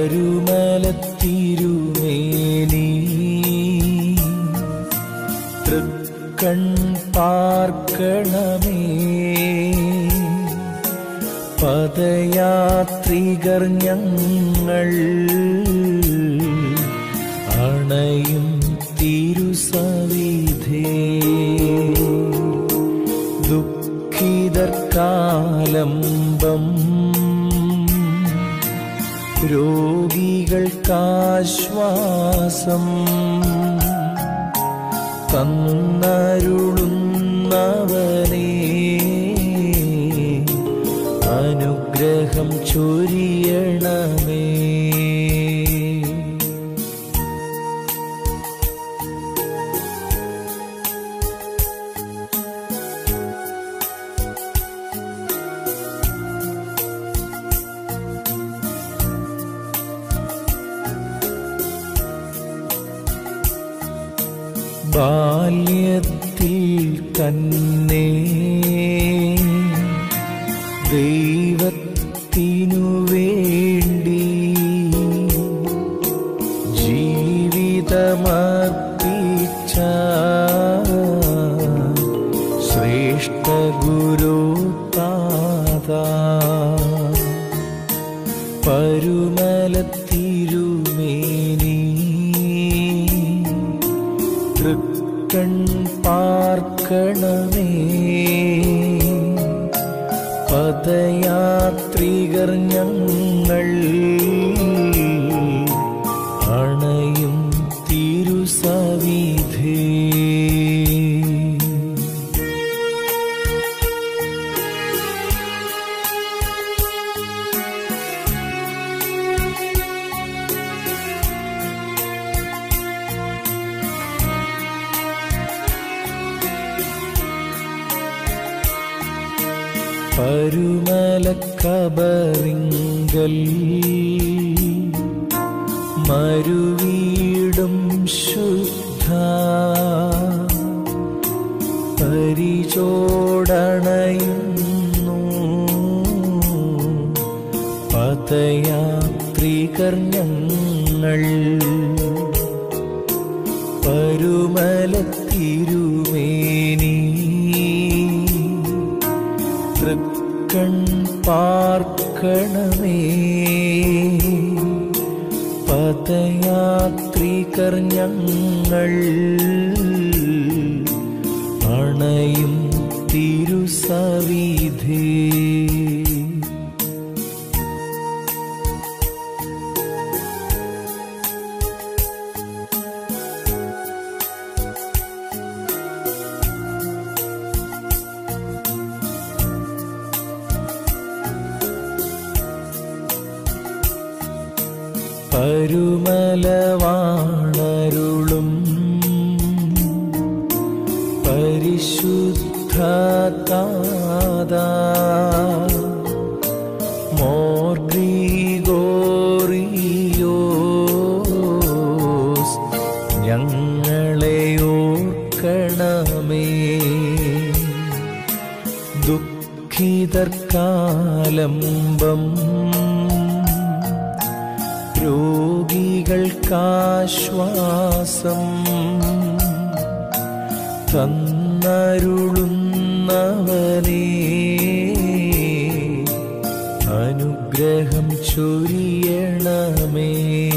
പരുമലത്തിരുമേനി തൃക്കൺ പാർക്കണമേ പദയാത്രികർ ഞങ്ങൾ അണയും തിരുസവിധേ ദുഃഖിതർക്കാലംബം രോഗികൾക്കാശ്വാസം തന്നരുളുന്നവനേ അനുഗ്രഹം ചൊരിയണമേ ബാല്യത്തിൽ തന്നെ ദൈവത്തിനു വേണ്ടി ജീവിതമർപ്പിച്ച ശ്രേഷ്ഠ ഗുരു താതാ പരുമലത്തിരുമേനി തൃക്കൺ പാർക്കണമേ പദയാത്രികർ ഞങ്ങൾ അണയും തിരുസവിധേ പരുമലക്കബറിങ്കൽ മരുവീടും ശുദ്ധ പരിചോടണയുന്നു പദയാത്രികർ ഞങ്ങൾ പരുമലത്തിരുമേനി തൃക്കൺ പാർക്കണമേ പദയാത്രികർ ഞങ്ങൾ അണയും തിരുസവിധേ പരുമലവാണരുളും പരിശുദ്ധ താതാ മോർ ഗ്രിഗോറിയോസ് ഞങ്ങളെ ഓർക്കണമേ ദുഃഖിതർക്കാലംബം രോഗികൾക്കാശ്വാസം തന്നരുളുന്നവനേ അനുഗ്രഹം ചൊരിയണമേ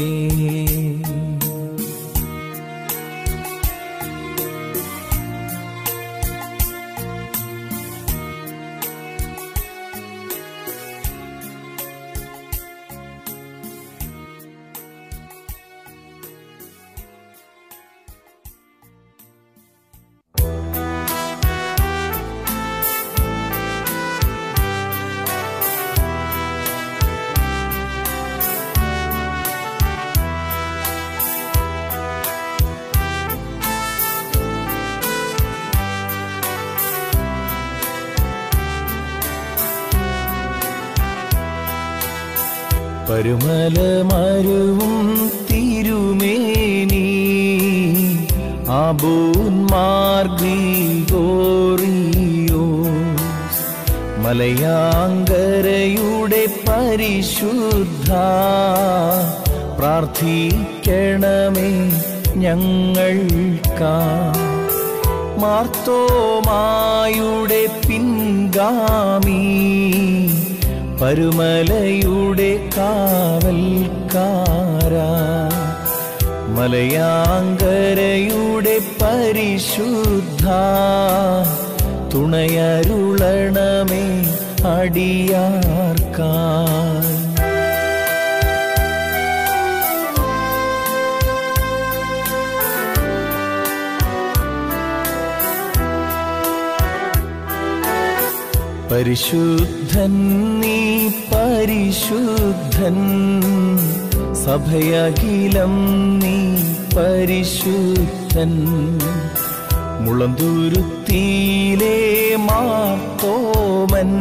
പരുമല മരുവും തിരുമേനി അബൂൻ മാർഗീഗോറിയോ മലയാങ്കരയുടെ പരിശുദ്ധ പ്രാർത്ഥിക്കണമേ ഞങ്ങൾക്കാ മാർത്തോമായുടെ പിൻഗാമി പരുമലയുടെ കാവൽക്കാരാ മലയാങ്കരയുടെ പരിശുദ്ധ തുണയരുളണമേ അടിയാർക്കാൻ പരിശുദ്ധൻ നീ പരിശുദ്ധൻ സഭയകിലം നീ പരിശുദ്ധൻ മുളന്തുരുത്തിയിലെ മാത്തോമൻ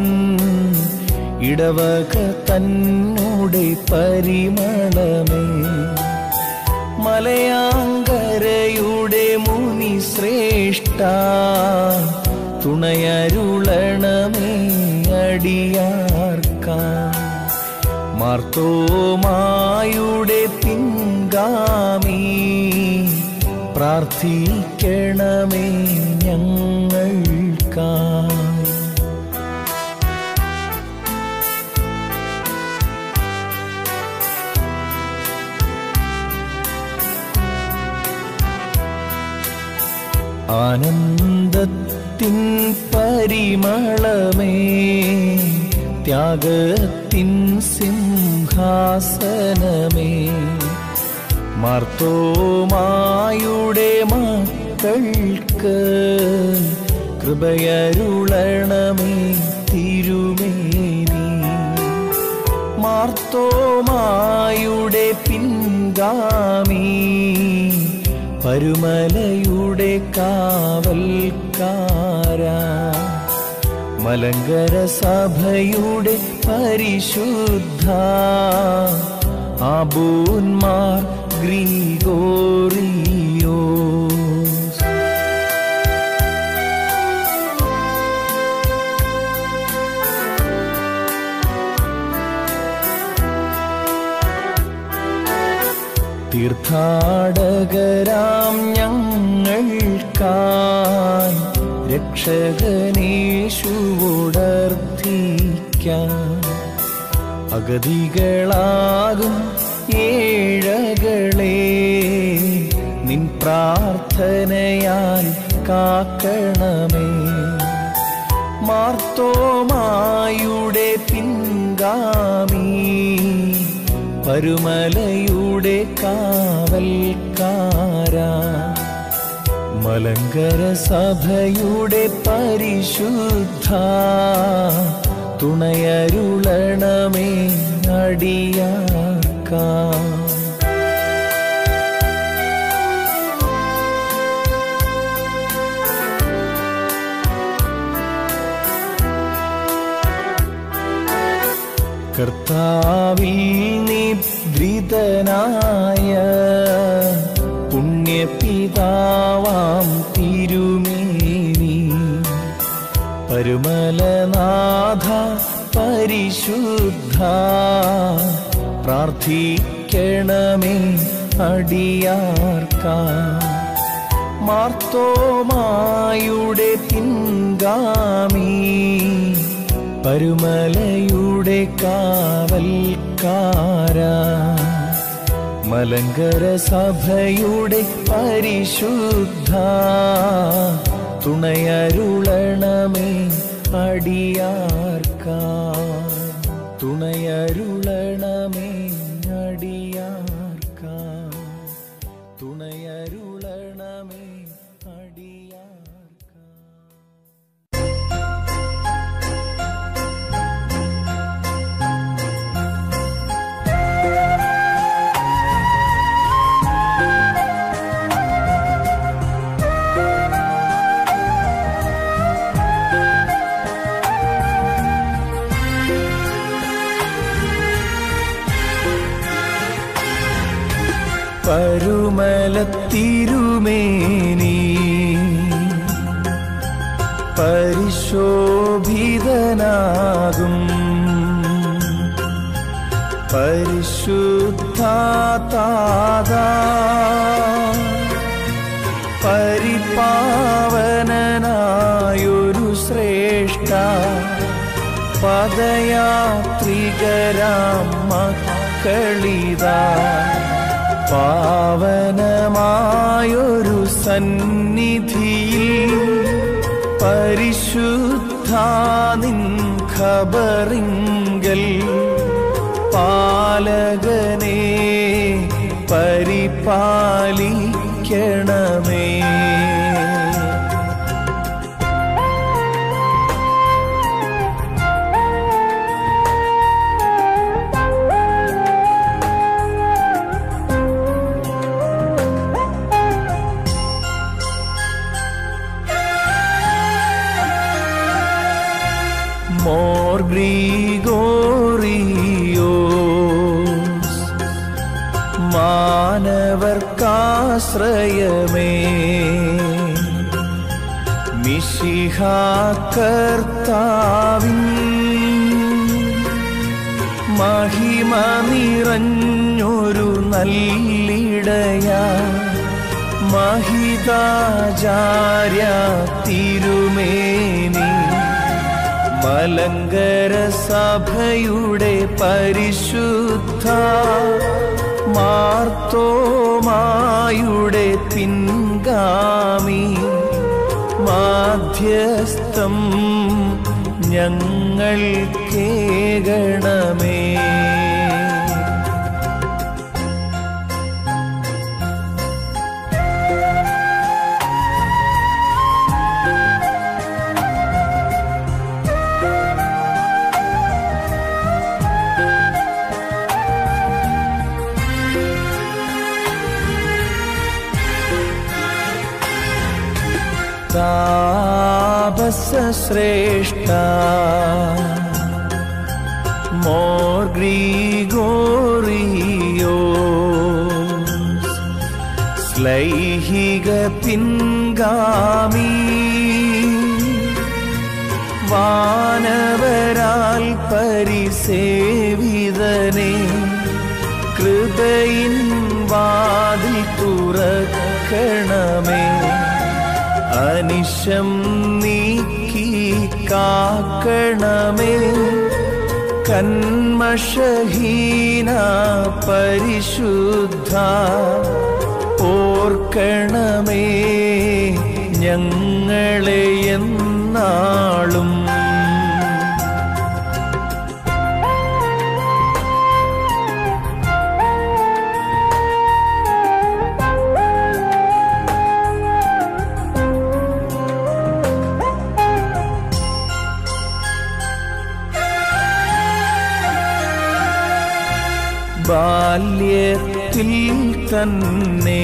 ഇടവക തന്നോടെ പരിമളമേ മലയാങ്കരയുടെ മുനി ശ്രേഷ്ഠ തുണയരുളണമേ അടിയാർക്കാൻ മാർത്തോമായുടെ പിൻഗാമി പ്രാർത്ഥിക്കണമേ ഞങ്ങൾക്കായി ആനന്ദത്തിൻ പരിമളമേ ത്യാഗത്തിൻ സിംഹാസനമേ മാർത്തോമായുടെ മക്കൾക്ക് കൃപയരുളണമേ തിരുമേനി മാർത്തോമായുടെ പിൻഗാമി പരുമലയുടെ കാവൽക്കാരാ മലങ്കര സഭയുടെ പരിശുദ്ധ ആബൂന്മാർ ഗ്രീഗോറിയോ തീർത്ഥാടകരാം ഞങ്ങൾക്കായി രക്ഷകനേശുവോടർത്ഥിക്കാൻ അഗതികളാകും ഏഴകളെ നിൻ പ്രാർത്ഥനയാൽ കാക്കണമേ മാർത്തോമായുടെ പിൻഗാമി പരുമലയുടെ കാവൽക്കാരാ മലങ്കര സഭയുടെ പരിശുദ്ധ തുണയരുളണമേ അടിയാർക്കാം കർത്താവിൽ നിദ്രിതനായ പുണ്യപിതാവാം തിരുമേനി പരുമലനാഥ പരിശുദ്ധ പ്രാർത്ഥിക്കണമേ അടിയാർക്കാം മാർത്തോമായുടെ പിൻഗാമി പരുമലയുടെ കാവൽക്കാരാ മലങ്കര സഭയുടെ പരിശുദ്ധ തുണയരുളണമേ അടിയാർക്കാൻ തുണയരുളണമേ അടിയാർക്കാൻ തുണയരുളണമേ അടിയാർക്കാൻ പരുമലത്തിരുമേനി പരിശോഭിതനാകും പരിശുദ്ധാതാ പരിപാവനനായൊരു ശ്രേഷ്ഠ പദയാത്രികരാം മക്കളിതാ പാവനമായൊരു സന്നിധിയിൽ പരിശുദ്ധാനിൻ ഖബറിങ്കൽ പാലകനെ പരിപാലിക്കണമേ മോർ ഗ്രിഗോറിയോസ് മാനവർക്കാശ്രയമേ മിശിഹ കർത്താവിൻ മഹിമ നിറഞ്ഞൊരു നല്ലിടയ മഹിതാചാര്യ തിരുമേനി മലങ്കര സഭയുടെ പരിശുദ്ധ മാർത്തോമായുടെ പിൻഗാമി മാധ്യസ്ഥം ഞങ്ങൾ കേകണമേ താപസശ്രേഷ്ഠ മോർ ഗ്രിഗോറിയോ ശ്ലൈഹിക പിൻഗാമി വാനവരാൽ പരിസേവിതനെ കൃപയിൻ വാതിൽ തുറക്കണമേ അനിശം നീക്കി കാക്കണമേ കന്മഷഹീന പരിശുദ്ധ ഓർക്കണമേ ഞങ്ങളെ എന്നാളും ബാല്യത്തിൽ തന്നെ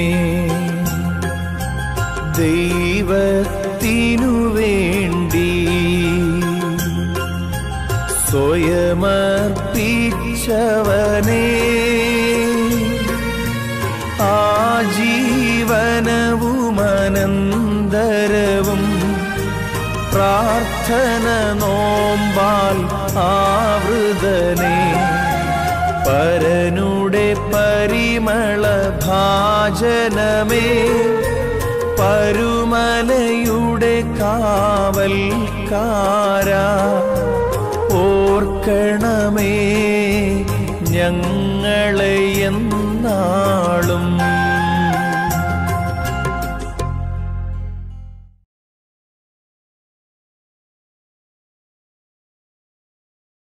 ദൈവത്തിനു വേണ്ടി സ്വയമർപ്പിച്ചവനെ ആജീവനവുമനന്തരവും പ്രാർത്ഥന നോമ്പാൽ ആവൃതനെ പരനുടെ പരിമള ഭാജനമേ പരുമലയുടെ കാവൽക്കാര ഓർക്കണമേ ഞങ്ങളെ എന്നാളും